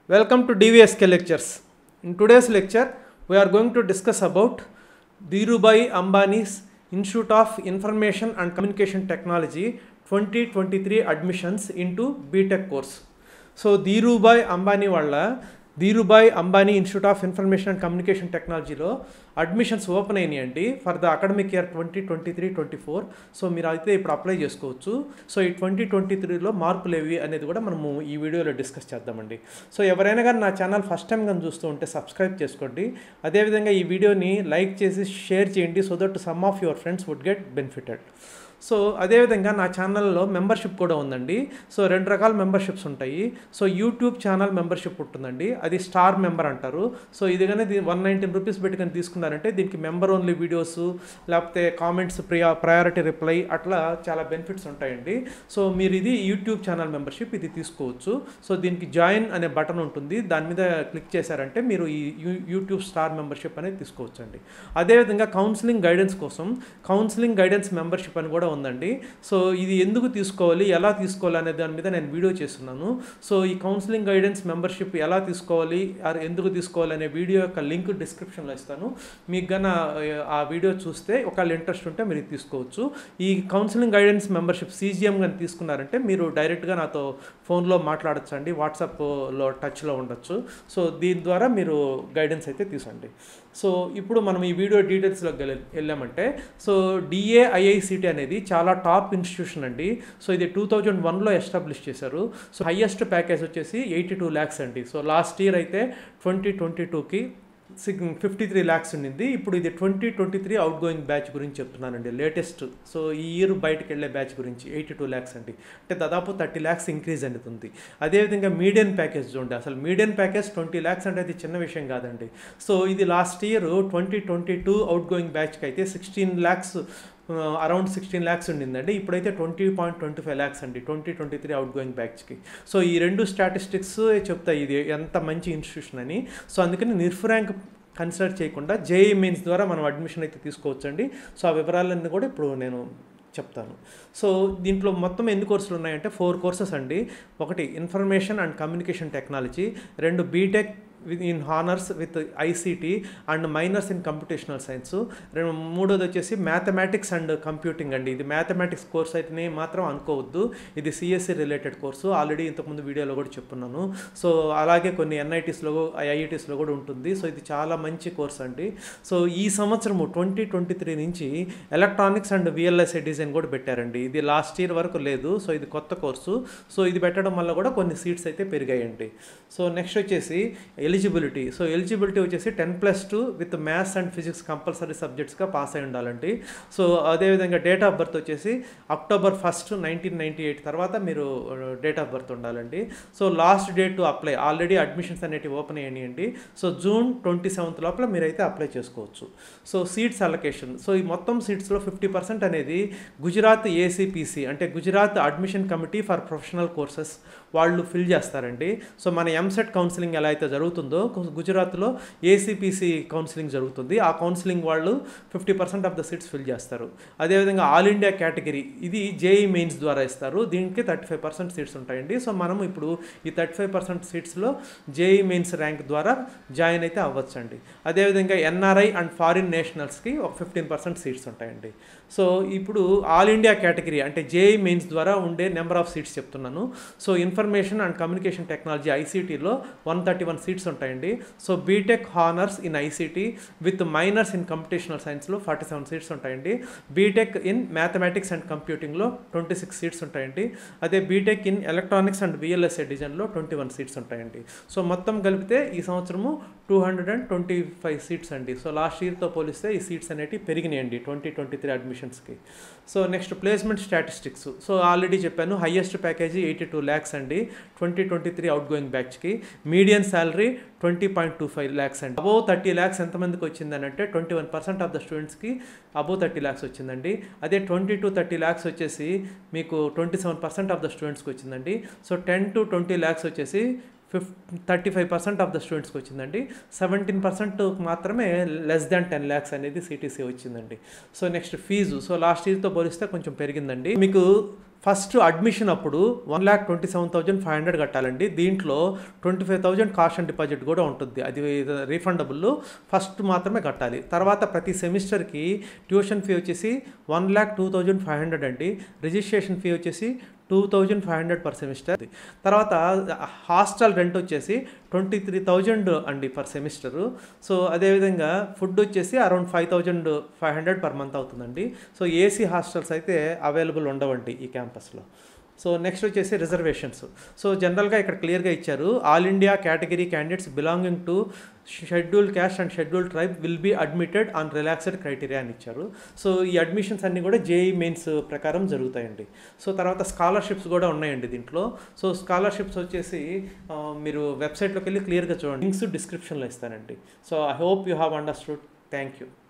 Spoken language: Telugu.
Welcome to DVSK lectures. In today's lecture, we are going to discuss about Dhirubhai Ambani's Institute of Information and Communication Technology 2023 admissions into BTech course. So Dhirubhai Ambani వాళ్ళ Dhirubhai Ambani institute of information and communication టెక్నాలజీలో అడ్మిషన్స్ ఓపెన్ అయినాయండి for the academic year twenty twenty three twenty four so మీరు అయితే ఇప్పుడు అప్లై చేసుకోవచ్చు సో ఈ ట్వంటీ ట్వంటీ త్రీలో మార్పులు ఏవి అనేది కూడా మనము ఈ వీడియోలో డిస్కస్ చేద్దామండి సో ఎవరైనా కానీ నా ఛానల్ ఫస్ట్ టైం కానీ చూస్తూ ఉంటే సబ్స్క్రైబ్ చేసుకోండి అదేవిధంగా ఈ వీడియోని లైక్ చేసి షేర్ చేయండి so that some of your friends would get benefited so అదేవిధంగా నా ఛానల్లో మెంబర్షిప్ కూడా ఉందండి సో రెండు రకాల మెంబర్షిప్స్ ఉంటాయి సో యూట్యూబ్ ఛానల్ మెంబర్షిప్ ఉంటుందండి అది స్టార్ మెంబర్ అంటారు సో ఇది కానీ వన్ నైంటీన్ రూపీస్ పెట్టుకొని తీసుకున్నారంటే దీనికి మెంబర్ ఓన్లీ వీడియోస్ లేకపోతే కామెంట్స్ ప్రియా ప్రయారిటీ రిప్లై అట్లా చాలా బెనిఫిట్స్ ఉంటాయండి సో మీరు ఇది యూట్యూబ్ ఛానల్ మెంబర్షిప్ ఇది తీసుకోవచ్చు సో దీనికి జాయిన్ అనే బటన్ ఉంటుంది దాని మీద క్లిక్ చేశారంటే మీరు ఈ యూ యూట్యూబ్ స్టార్ మెంబర్షిప్ అనేది తీసుకోవచ్చు అండి అదేవిధంగా కౌన్సిలింగ్ గైడెన్స్ కోసం కౌన్సిలింగ్ గైడెన్స్ మెంబర్షిప్ అని కూడా ఉందండి సో ఇది ఎందుకు తీసుకోవాలి ఎలా తీసుకోవాలి అనే దాని మీద నేను వీడియో చేస్తున్నాను సో ఈ కౌన్సిలింగ్ గైడెన్స్ మెంబర్షిప్ ఎలా తీసుకోవాలి ఆర్ ఎందుకు తీసుకోవాలి అనే వీడియో యొక్క లింక్ డిస్క్రిప్షన్లో ఇస్తాను మీకు గన ఆ వీడియో చూస్తే ఒకవేళ ఇంట్రెస్ట్ ఉంటే మీరు తీసుకోవచ్చు ఈ కౌన్సిలింగ్ గైడెన్స్ మెంబర్షిప్ సీజీఎం కానీ తీసుకున్నారంటే మీరు డైరెక్ట్గా నాతో ఫోన్లో మాట్లాడచ్చు అండి వాట్సాప్లో టచ్లో ఉండొచ్చు సో దీని ద్వారా మీరు గైడెన్స్ అయితే తీసండి సో ఇప్పుడు మనం ఈ వీడియో డీటెయిల్స్లోకి వెళ్ళ వెళ్ళామంటే సో డిఏఐఐసిటి అనేది చాలా టాప్ ఇన్స్టిట్యూషన్ అండి సో ఇది టూ థౌజండ్ వన్లో ఎస్టాబ్లిష్ చేశారు సో హయ్యెస్ట్ ప్యాకేజ్ వచ్చేసి ఎయిటీ టూ ల్యాక్స్ అండి సో లాస్ట్ ఇయర్ అయితే ట్వంటీ ట్వంటీ టూకి సిగ్ ఫిఫ్టీ త్రీ ల్యాక్స్ ఉండింది ఇప్పుడు ఇది twenty twenty three outgoing batch గురించి చెప్తున్నానండి లేటెస్ట్ సో ఈ ఇయర్ బయటకు వెళ్ళే బ్యాచ్ గురించి ఎయిటీ టూ ల్యాక్స్ అండి అంటే దాదాపు థర్టీ ల్యాక్స్ ఇంక్రీజ్ అవుతుంది అదేవిధంగా మీడియన్ ప్యాకేజ్ చూడండి అసలు మీడియన్ ప్యాకేజ్ ట్వంటీ ల్యాక్స్ అంటే అది చిన్న విషయం కాదండి సో ఇది last year twenty twenty two outgoing బ్యాచ్కి అయితే sixteen lakhs around sixteen lakhs ఉండిందండి ఇప్పుడైతే twenty point twenty five lakhs అండి twenty twenty three outgoing బ్యాచ్కి సో ఈ రెండు స్టాటిస్టిక్స్ చెప్తాయి ఇది ఎంత మంచి ఇన్స్టిట్యూషన్ అని సో అందుకని నిర్ఫ్ ర్యాంక్ కన్సిడర్ చేయకుండా జేఈ మెయిన్స్ ద్వారా మనం అడ్మిషన్ అయితే తీసుకోవచ్చండి సో ఆ వివరాలన్నీ కూడా ఇప్పుడు నేను చెప్తాను సో దీంట్లో మొత్తం ఎన్ని కోర్సులు ఉన్నాయంటే ఫోర్ కోర్సెస్ అండి ఒకటి ఇన్ఫర్మేషన్ అండ్ కమ్యూనికేషన్ టెక్నాలజీ రెండు B Tech with in honours with ICT and minors in computational science రెండు మూడోది వచ్చేసి మ్యాథమెటిక్స్ అండ్ కంప్యూటింగ్ అండి ఇది మ్యాథమెటిక్స్ కోర్స్ అయితేనే మాత్రం అనుకోవద్దు ఇది సిఎస్సి రిలేటెడ్ కోర్సు ఆల్రెడీ ఇంతకుముందు వీడియోలో కూడా చెప్పున్నాను సో అలాగే కొన్ని ఎన్ఐటీస్లో ఐఐటీస్లో కూడా ఉంటుంది సో ఇది చాలా మంచి కోర్స్ అండి సో ఈ సంవత్సరము ట్వంటీ ట్వంటీ త్రీ నుంచి ఎలక్ట్రానిక్స్ అండ్ విఎల్ఎస్ఐ డిజైన్ కూడా పెట్టారండి ఇది లాస్ట్ ఇయర్ వరకు లేదు సో ఇది కొత్త కోర్సు సో ఇది పెట్టడం వల్ల కూడా కొన్ని సీట్స్ అయితే పెరిగాయండి సో నెక్స్ట్ వచ్చేసి ఎలిజిబిలిటీ సో ఎలిజిబిలిటీ వచ్చేసి ten plus two with maths and physics compulsory సబ్జెక్ట్స్గా పాస్ అయి ఉండాలండి సో అదేవిధంగా డేట్ ఆఫ్ బర్త్ వచ్చేసి October first nineteen ninety eight తర్వాత మీరు డేట్ ఆఫ్ బర్త్ ఉండాలండి so last date to apply already admissions అనేటివి ఓపెన్ అయ్యాయండి సో జూన్ ట్వంటీ సెవెంత్ లోపల మీరైతే అప్లై చేసుకోవచ్చు సో సీట్స్ అలొకేషన్ సో ఈ మొత్తం సీట్స్లో ఫిఫ్టీ పర్సెంట్ అనేది గుజరాత్ ఏసీపీసీ అంటే Gujarat admission committee for professional courses వాళ్ళు ఫిల్ చేస్తారండి సో మన ఎంసెట్ కౌన్సిలింగ్ ఎలా అయితే జరుగుతుందో గుజరాత్లో ఏసీపీసీ కౌన్సిలింగ్ జరుగుతుంది ఆ కౌన్సిలింగ్ వాళ్ళు fifty percent of the seats fill చేస్తారు అదేవిధంగా ఆల్ ఇండియా కేటగిరీ ఇది జేఈ మెయిన్స్ ద్వారా ఇస్తారు దీనికి థర్టీ ఫైవ్ పర్సెంట్ సీట్స్ ఉంటాయండి సో మనం ఇప్పుడు ఈ థర్టీ ఫైవ్ పర్సెంట్ సీట్స్లో జేఈ మెయిన్స్ ర్యాంక్ ద్వారా జాయిన్ అయితే అవ్వచ్చండి అదేవిధంగా ఎన్ఆర్ఐ అండ్ ఫారిన్ నేషనల్స్కి ఒక ఫిఫ్టీన్ పర్సెంట్ సీట్స్ ఉంటాయండి సో ఇప్పుడు ఆల్ ఇండియా కేటగిరీ అంటే జేఈ మెయిన్స్ ద్వారా ఉండే నెంబర్ ఆఫ్ సీట్స్ చెప్తున్నాను so information and communication technology ఐసీటీలో one thirty one seats ఉంటాయండి so B Tech honours in ICT with minors in computational సైన్స్లో ఫార్టీ సెవెన్ సీట్స్ ఉంటాయండి బీటెక్ ఇన్ మ్యాథమెటిక్స్ అండ్ కంప్యూటింగ్లో ట్వంటీ సిక్స్ సీట్స్ ఉంటాయండి అదే B Tech in electronics and VLSI డిజైన్లో ట్వంటీ వన్ సీట్స్ ఉంటాయండి సో మొత్తం కలిపితే ఈ సంవత్సరము two hundred and twenty five seats అండి సో లాస్ట్ ఇయర్తో పోలిస్తే ఈ సీట్స్ అనేవి పెరిగినాయండి ట్వంటీ ట్వంటీ త్రీ అడ్మిషన్స్కి so next placement statistics so already చెప్పాను highest package eighty two lakhs అండి twenty twenty three outgoing బ్యాచ్కి median salary twenty point two five lakhs అండి అబోవ్ థర్టీ ల్యాక్స్ ఎంతమందికి వచ్చిందని అంటే twenty one percent of the స్టూడెంట్స్కి అబోవ్ థర్టీ ల్యాక్స్ వచ్చిందండి అదే ట్వంటీ టు థర్టీ ల్యాక్స్ వచ్చేసి మీకు twenty seven percent of the స్టూడెంట్స్కి వచ్చిందండి so ten to twenty lakhs వచ్చేసి ఫిఫ్ thirty five percent of the స్టూడెంట్స్కి వచ్చిందండి సెవెంటీన్ పర్సెంట్ మాత్రమే లెస్ దాన్ టెన్ ల్యాక్స్ అనేది సిటీసీ వచ్చిందండి so next fees so last ఇయర్తో పోలిస్తే కొంచెం పెరిగిందండి మీకు ఫస్ట్ అడ్మిషన్ అప్పుడు one lakh twenty seven thousand five hundred కట్టాలండి దీంట్లో twenty five thousand cost and deposit కూడా ఉంటుంది అది రీఫండబుల్ ఫస్ట్ మాత్రమే కట్టాలి తర్వాత ప్రతి సెమిస్టర్కి ట్యూషన్ ఫీ వచ్చేసి one lakh two thousand five hundred అండి రిజిస్ట్రేషన్ ఫీ వచ్చేసి two thousand five hundred per semester తర్వాత హాస్టల్ రెంట్ వచ్చేసి ట్వంటీ త్రీ థౌజండ్ అండి పర్ సెమిస్టరు సో అదేవిధంగా ఫుడ్ వచ్చేసి around five thousand five hundred per month అవుతుందండి సో ఏసీ హాస్టల్స్ అయితే అవైలబుల్ ఉండవండి ఈ క్యాంపస్లో సో నెక్స్ట్ వచ్చేసి రిజర్వేషన్స్ సో జనరల్గా ఇక్కడ క్లియర్గా ఇచ్చారు all India category candidates belonging to scheduled caste and scheduled tribe will be admitted on relaxed criteria అని ఇచ్చారు సో ఈ అడ్మిషన్స్ అన్నీ కూడా జేఈ మెయిన్స్ ప్రకారం జరుగుతాయండి సో తర్వాత స్కాలర్షిప్స్ కూడా ఉన్నాయండి దీంట్లో సో స్కాలర్షిప్స్ వచ్చేసి ఆ, మీరు వెబ్సైట్లోకి వెళ్ళి క్లియర్గా చూడండి లింక్స్ డిస్క్రిప్షన్లో ఇస్తానండి so I hope you have understood thank you